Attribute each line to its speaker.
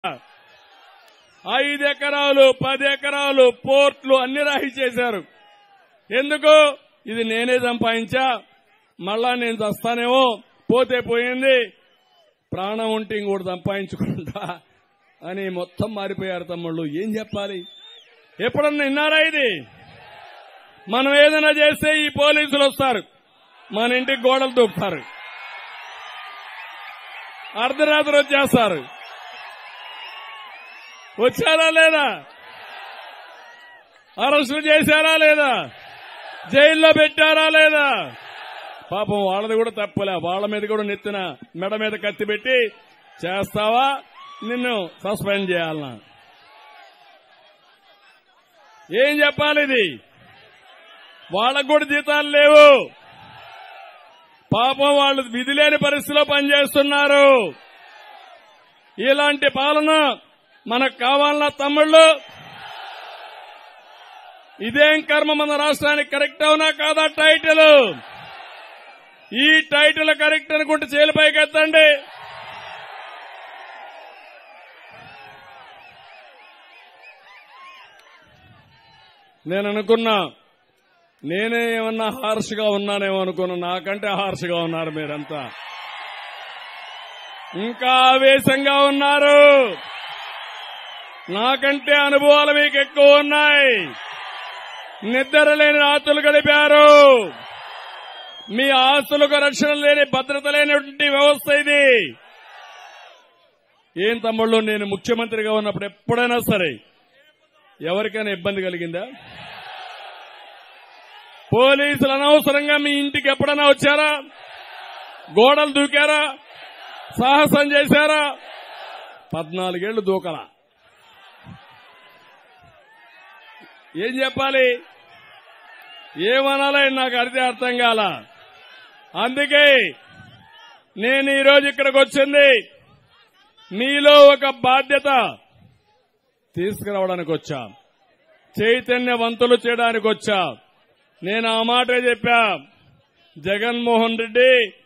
Speaker 1: ఐదు ఎకరాలు పది ఎకరాలు పోర్ట్లు అన్ని రాయి చేశారు ఎందుకు ఇది నేనే సంపాదించా మళ్ళా నేను చస్తానేమో పోతే పోయింది ప్రాణం ఉంటే ఇంకోటి సంపాదించుకుంటా అని మొత్తం మారిపోయారు తమ్ముళ్ళు ఏం చెప్పాలి ఎప్పుడన్నా విన్నారా ఇది మనం ఏదైనా చేస్తే ఈ పోలీసులు వస్తారు మన ఇంటికి గోడలు దూకుతారు అర్ధరాత్రి వచ్చేస్తారు వచ్చారా లేదా అరెస్టు చేశారా లేదా జైల్లో పెట్టారా లేదా పాపం వాళ్ళది కూడా తప్పులే వాళ్ళ మీద కూడా నెత్తిన మెడ మీద కత్తి పెట్టి చేస్తావా నిన్ను సస్పెండ్ చేయాలనా ఏం చెప్పాలి ఇది వాళ్ళకు కూడా జీతాలు లేవు పాపం వాళ్ళు విధి లేని పరిస్థితిలో పనిచేస్తున్నారు ఇలాంటి పాలన మనకు కావాలన్నా తమ్ముళ్ళు ఇదేం కర్మ మన రాష్ట్రానికి కరెక్ట్ అవునా కాదా టైటిల్ ఈ టైటిల్ కరెక్ట్ అనుకుంటే చేలిపైకి ఎత్తండి నేను అనుకున్నా నేనే ఏమన్నా హార్ష్గా ఉన్నానేమో అనుకున్నా నాకంటే హార్ష్గా ఉన్నారు మీరంతా ఇంకా ఆవేశంగా ఉన్నారు నాకంటే అనుభవాలు మీకు ఎక్కువ ఉన్నాయి నిద్ర లేని రాత్రులు గడిపారు మీ ఆస్తులకు రక్షణ లేని భద్రత లేనటువంటి వ్యవస్థ ఇది ఏం తమ్ముళ్ళు నేను ముఖ్యమంత్రిగా ఉన్నప్పుడు ఎప్పుడైనా సరే ఎవరికైనా ఇబ్బంది కలిగిందా పోలీసులు అనవసరంగా మీ ఇంటికి ఎప్పుడైనా వచ్చారా గోడలు దూకారా సాహసం చేశారా పద్నాలుగేళ్లు దూకలా ఏం చెప్పాలి ఏమనాలి నాకు అర్థం అర్థం కాల అందుకే నేను ఈరోజు ఇక్కడికి వచ్చింది మీలో ఒక బాధ్యత తీసుకురావడానికి వచ్చా చైతన్యవంతులు చేయడానికి వచ్చా నేను ఆ మాటే చెప్పా జగన్మోహన్ రెడ్డి